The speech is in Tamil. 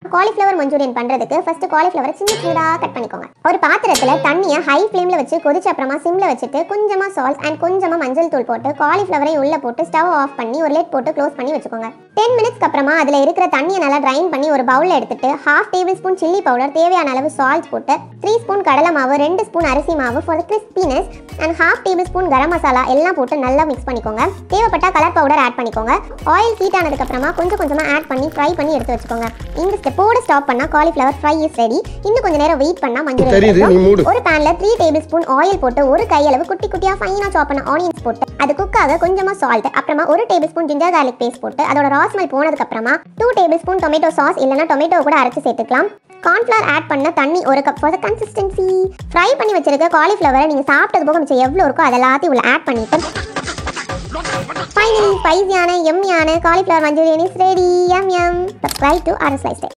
காலிஃப்ளவர் மஞ்சூரியன் பண்றதுக்கு ஃபர்ஸ்ட் காலிஃப்ளவரை சின்ன சின்னதா கட் பண்ணிக்கோங்க ஒரு பாத்திரத்துல தண்ணியை ஹை ஃப்ளேம்ல வச்சு கொதிச்ச அப்புறமா சிம்ல வச்சுட்டு கொஞ்சமா சால்ட் அண்ட் கொஞ்சமா மஞ்சள் தூள் போட்டு காலிஃப்ளவரை உள்ள போட்டு ஸ்டவ் ஆஃப் பண்ணி ஒரு லேட் போட்டு க்ளோஸ் பண்ணி வச்சுக்கோங்க டென் மினிட்ஸ்க்கு அப்புறமா அதுல இருக்கிற தண்ணியை நல்லா ட்ரைன் பண்ணி ஒரு பவுல்ல எடுத்துட்டு half tablespoon chilli powder தேவையான அளவு சால்ட் போட்டு த்ரீ ஸ்பூன் கடலை மாவு ரெண்டு ஸ்பூன் அரிசி மாவு for crispiness and half tablespoon garam masala எல்லாம் போட்டு நல்லா மிக்ஸ் பண்ணிக்கோங்க தேவைப்பட்டா கலர் பவுடர் ஆட் பண்ணிக்கோங்க ஆயில் ஹீட் ஆனதுக்கு அப்புறமா கொஞ்சம் கொஞ்சமா ஆட் பண்ணி ஃப்ரை பண்ணி எடுத்து வச்சுக்கோங்க இந்த ஸ்டெப்போட ஸ்டாப் பண்ணா காலிஃப்ளவர் ஃப்ரை இஸ் ரெடி இன்னும் கொஞ்ச நேரம் வெயிட் பண்ணா மஞ்சள் தெரியுது, நீ மூடு. ஒரு பேன்ல த்ரீ டேபிள் ஸ்பூன் ஆயில் போட்டு ஒரு கையளவு குட்டி குட்டியா ஃபைனா சாப் பண்ண ஆனியன்ஸ் போட்டு அது குக் ஆக கொஞ்சமா சால்ட் அப்புறமா ஒரு tablespoon ginger garlic paste போட்டு அதோட ராஸ்மல் போனதுக்கு அப்புறமா two tablespoon tomato sauce இல்லைன்னா டொமேட்டோ கூட அரைச்சு சேர்த்துக்கலாம் கார்ன்ஃப்ளவர் ஆட் பண்ண தண்ணி ஒரு கப் ஃபார் கன்சிஸ்டன்சி ஃப்ரை பண்ணி வச்சிருக்க காலிஃப்ளவரை நீங்க சாப்பிட்டது போக மிச்சம் எவ்வளோ இருக்கோ அது எல்லாத்தையும் உள்ள ஆட் பண்ணிட்டு ஃபைனலி ஸ்பைசியான எம்மியான காலிஃப்ளவர் மஞ்சூரியன் இஸ் ரெடி எம் எம் சப்ஸ்கிரைப் டு ஆர் ஸ்லைஸ்